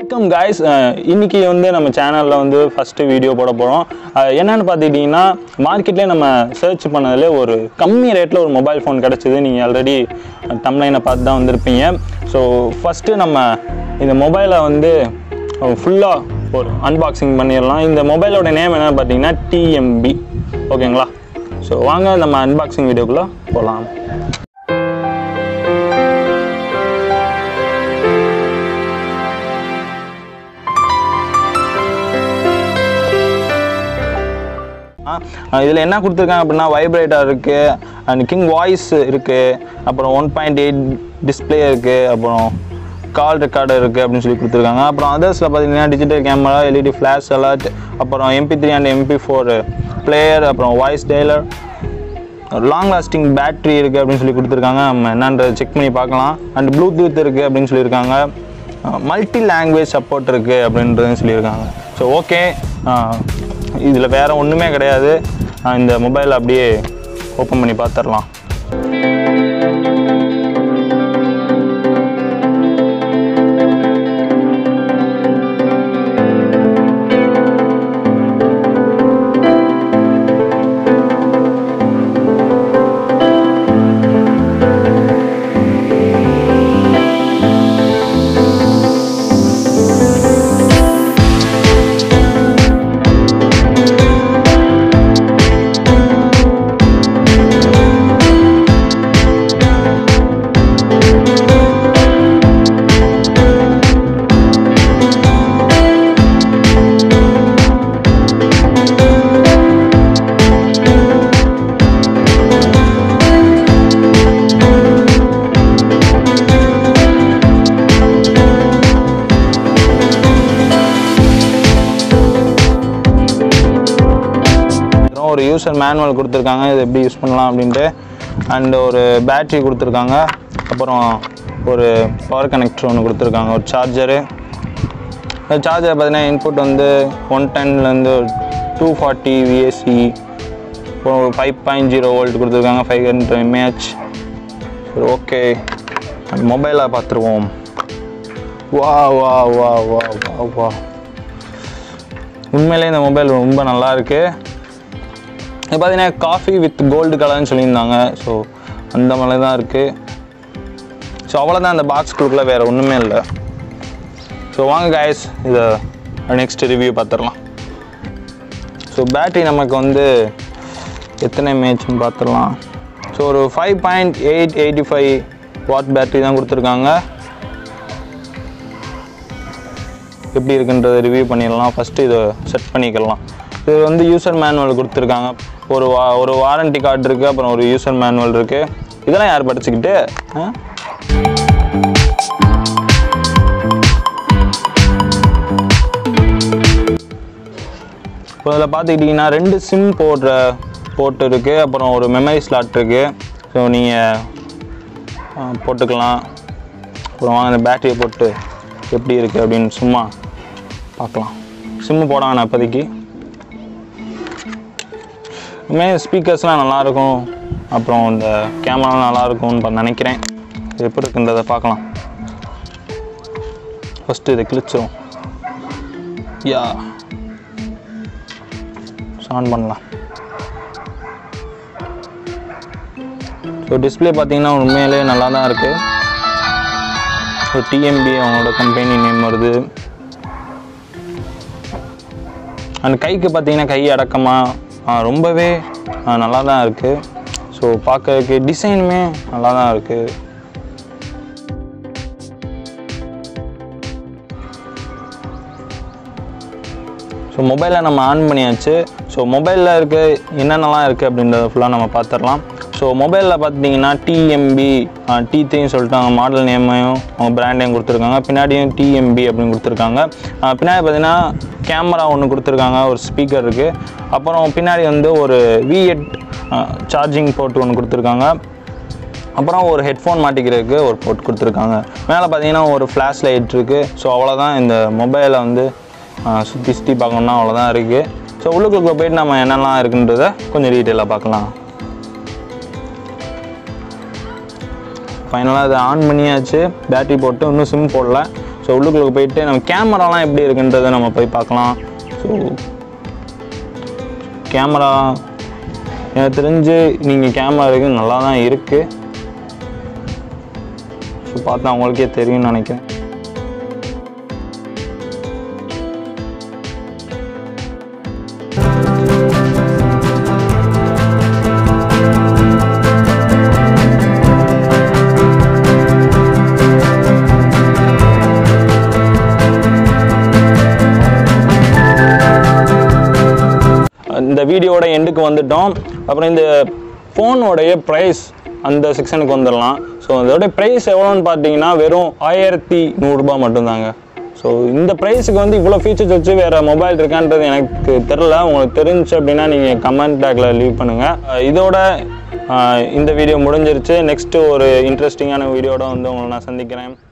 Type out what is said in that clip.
வணக்கம் காய்ஸ் இன்னைக்கு வந்து நம்ம சேனலில் வந்து ஃபஸ்ட்டு வீடியோ போட போகிறோம் என்னென்னு பார்த்துக்கிட்டிங்கன்னா மார்க்கெட்லேயே நம்ம சர்ச் பண்ணதில் ஒரு கம்மி ரேட்டில் ஒரு மொபைல் ஃபோன் கிடச்சிது நீங்கள் ஆல்ரெடி தம்லைனை பார்த்து தான் வந்திருப்பீங்க ஸோ ஃபஸ்ட்டு நம்ம இந்த மொபைலை வந்து ஃபுல்லாக ஒரு அன்பாக்சிங் பண்ணிடலாம் இந்த மொபைலோட நேம் என்னென்னு பார்த்தீங்கன்னா டிஎம்பி ஓகேங்களா ஸோ வாங்க நம்ம அன்பாக்சிங் வீடியோக்குள்ளே போகலாம் இதில் என்ன கொடுத்துருக்காங்க அப்படின்னா வைப்ரேட்டர் இருக்குது அண்ட் கிங் வாய்ஸ் இருக்குது அப்புறம் ஒன் பாயிண்ட் எயிட் டிஸ்பிளே இருக்குது அப்புறம் கால் ரெக்கார்டர் இருக்குது அப்படின்னு சொல்லி கொடுத்துருக்காங்க அப்புறம் அதர்ஸில் பார்த்தீங்கன்னா digital camera LED flash alert அப்புறம் MP three and MP four player அப்புறம் voice dialer long lasting battery இருக்குது அப்படின்னு சொல்லி கொடுத்துருக்காங்க நம்ம என்னன்றதை செக் பண்ணி பார்க்கலாம் அண்ட் ப்ளூடூத் இருக்குது அப்படின்னு சொல்லியிருக்காங்க மல்டி லாங்குவேஜ் சப்போர்ட் இருக்குது அப்படின்றதையும் சொல்லியிருக்காங்க ஸோ ஓகே இதில் வேறு ஒன்றுமே கிடையாது ஆஹ் இந்த மொபைல் அப்படியே ஓப்பன் பண்ணி பார்த்துடலாம் அப்புறம் ஒரு யூசர் மேனுவல் கொடுத்துருக்காங்க இது எப்படி யூஸ் பண்ணலாம் அப்படின்ட்டு அண்ட் ஒரு பேட்ரி கொடுத்துருக்காங்க அப்புறம் ஒரு பவர் கனெக்டர் ஒன்று கொடுத்துருக்காங்க ஒரு சார்ஜரு இந்த சார்ஜர் பார்த்தீங்கன்னா இன்புட் வந்து ஒன் டென்லேருந்து டூ ஃபார்ட்டி விஎஸ்சி அப்புறம் ஒரு ஃபைவ் பாயிண்ட் ஜீரோ வோல்ட் கொடுத்துருக்காங்க ஃபைவ் ஹண்ட்ரட் எம்ஏஹெச் சரி ஓகே மொபைலாக பார்த்துருவோம் வா வா வா வா வா வா உண்மையிலே இந்த மொபைல் ரொம்ப நல்லா இருக்கு இது பார்த்தீங்கன்னா காஃபி வித் கோல்டு கலர்னு சொல்லியிருந்தாங்க ஸோ அந்த மாதிரி தான் இருக்குது ஸோ அவ்வளோதான் அந்த பாக்ஸ்க்குள்ளே வேறு ஒன்றுமே இல்லை ஸோ வாங்க காய்ஸ் இதை நெக்ஸ்ட் ரிவ்யூ பார்த்துடலாம் ஸோ பேட்ரி நமக்கு வந்து எத்தனை மேட்ச்னு பார்த்துடலாம் ஸோ ஒரு five point eight eighty five watt battery தான் கொடுத்துருக்காங்க எப்படி இருக்குன்றதை ரிவ்யூ பண்ணிடலாம் ஃபஸ்ட்டு இதை செட் பண்ணிக்கலாம் இது வந்து யூசர் மேனுவல் கொடுத்துருக்காங்க ஒரு வா ஒரு வாரண்டி கார்டு இருக்குது அப்புறம் ஒரு யூசர் மேனுவல் இருக்குது இதெல்லாம் யார் படிச்சுக்கிட்டு ஆ? இப்போ இதில் பார்த்துக்கிட்டிங்கன்னா ரெண்டு சிம் போடுற போர்ட் இருக்குது அப்புறம் ஒரு மெமரி ஸ்லாட் இருக்குது ஸோ நீங்கள் போட்டுக்கலாம் அப்புறம் வாங்க இந்த பேட்டரியை போட்டு எப்படி இருக்குது அப்படின்னு சும்மா பார்க்கலாம் சிம்மு போட வேணாம் இப்போதைக்கு இனிமே ஸ்பீக்கர்ஸ்லாம் நல்லாயிருக்கும் அப்புறம் இந்த கேமராலாம் நல்லாயிருக்கும்னு ப- நினைக்கிறேன் இது எப்படி இருக்குன்றதை பார்க்கலாம் ஃபஸ்ட்டு இதை கிழிச்சிரும் யா ஆன் பண்ணலாம் ஸோ டிஸ்பிளே பார்த்தீங்கன்னா உண்மையிலே நல்லா தான் இருக்குது ஸோ டிஎம்பி அவங்களோட கம்பெனி நேம் வருது அண்ட் கைக்கு பார்த்தீங்கன்னா கை அடக்கமாக ரொம்பவே ஆ, நல்லா தான் இருக்குது ஸோ பார்க்கறதுக்கு டிசைனுமே நல்லா தான் இருக்குது ஸோ மொபைலில் நம்ம ஆன் பண்ணியாச்சு ஸோ மொபைலில் இருக்க என்னென்னலாம் இருக்குது அப்படின்றத ஃபுல்லாக நம்ம பார்த்துடலாம் ஸோ மொபைலில் பார்த்தீங்கன்னா டிஎம்பி டி த்ரீன்னு சொல்லிட்டு அவங்க மாடல் நேமையும் அவங்க பிராண்டையும் கொடுத்துருக்காங்க பின்னாடியும் டிஎம்பி அப்படின்னு கொடுத்துருக்காங்க ஆஹ் பின்னாடி பார்த்தீங்கன்னா கேமரா ஒன்று கொடுத்துருக்காங்க ஒரு ஸ்பீக்கர் இருக்குது அப்புறம் பின்னாடி வந்து ஒரு வி எட் சார்ஜிங் போர்ட் ஒன்று கொடுத்துருக்காங்க அப்புறம் ஒரு ஹெட்ஃபோன் மாட்டிக்கிறதுக்கு ஒரு போர்ட் கொடுத்துருக்காங்க மேலே பார்த்தீங்கன்னா ஒரு ஃப்ளாஷ் லைட் இருக்குது ஸோ அவ்வளோதான் இந்த மொபைலை வந்து சுற்றி சுற்றி பார்க்கணுன்னா அவ்வளோதான் இருக்குது ஸோ உள்ளுக்குள்ளே போயிட்டு நம்ம என்னெல்லாம் இருக்குன்றத கொஞ்சம் டீட்டெயிலாக பார்க்கலாம் ஃபைனலாக அதை ஆன் பண்ணியாச்சு பேட்டரி போட்டு இன்னும் சிம் போடல ஸோ உள்ளுக்குள்ளே போயிட்டு நம்ம கேமராலாம் எப்படி இருக்குன்றதை நம்ம போய் பார்க்கலாம் ஸோ கேமரா எனக்கு தெரிஞ்சு நீங்கள் கேமரா இருக்கு நல்லா தான் இருக்குது ஸோ பார்த்தா உங்களுக்கே தெரியும்னு நினைக்கிறேன் இந்த வீடியோட எண்டுக்கு வந்துட்டோம் அப்புறம் இந்த ஃபோனோடைய ப்ரைஸ் அந்த செக்ஷனுக்கு வந்துடலாம் ஸோ அதோடைய ப்ரைஸ் எவ்வளோன்னு பார்த்தீங்கன்னா வெறும் ஆயிரத்தி நூறுரூபா மட்டும்தாங்க ஸோ இந்த ப்ரைஸுக்கு வந்து இவ்வளோ ஃபீச்சர்ஸ் வச்சு வேறு மொபைல் இருக்கான்றது எனக்கு தெரில உங்களுக்கு தெரிஞ்சு அப்படின்னா நீங்கள் கமெண்ட் டேக்கில் லீவ் பண்ணுங்கள் இதோட அஹ், இந்த வீடியோ முடிஞ்சிருச்சு நெக்ஸ்ட்டு ஒரு இன்ட்ரெஸ்டிங்கான வீடியோட வந்து உங்களை நான் சந்திக்கிறேன்